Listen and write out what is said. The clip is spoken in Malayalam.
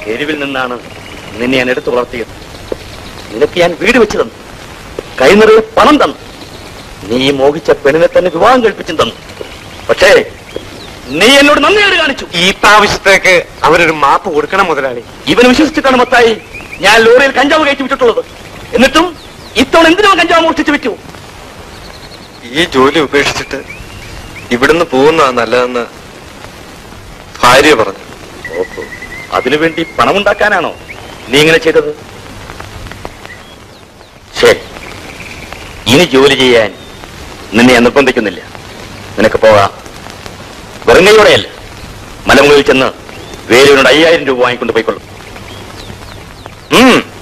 തെരുവിൽ നിന്നാണ് നിന്നെ ഞാൻ എടുത്തു വളർത്തിയത് നിനക്ക് ഞാൻ വീട് വെച്ചു തന്നു കൈ നിറയെ പണം തന്നു നീ മോഹിച്ച പെണ്ണിനെ തന്നെ വിവാഹം കഴിപ്പിച്ചും തന്നു പക്ഷേ നീ എന്നോട് നന്ദിയോട് കാണിച്ചു ഈ പ്രാവശ്യത്തേക്ക് അവരൊരു മാപ്പ് കൊടുക്കണം മുതലാളി ഇവൻ വിശ്വസിച്ചിട്ടാണ് മത്തായി ഞാൻ ലോറിയിൽ കഞ്ചാവ് കയറ്റി വിട്ടിട്ടുള്ളത് എന്നിട്ടും ഇത്തവണ എന്തിനോ കഞ്ചാവ് മോഷ്ടിച്ചു വിറ്റു ഈ ജോലി ഉപേക്ഷിച്ചിട്ട് ഇവിടുന്ന് പോകുന്നതാ നല്ലതെന്ന് ഭാര്യ പറഞ്ഞു ഓഹോ അതിനുവേണ്ടി പണമുണ്ടാക്കാനാണോ നീ ഇങ്ങനെ ചെയ്തത് ശരി ഇനി ജോലി ചെയ്യാൻ നിന്നെ ഞാൻ നിർബന്ധിക്കുന്നില്ല നിനക്ക് പോകാം വെറുങ്ങയോടെയല്ല മലമുകളിൽ ചെന്ന് വേലുവിനോട് അയ്യായിരം രൂപ വാങ്ങിക്കൊണ്ട് പോയിക്കൊള്ളും ഉം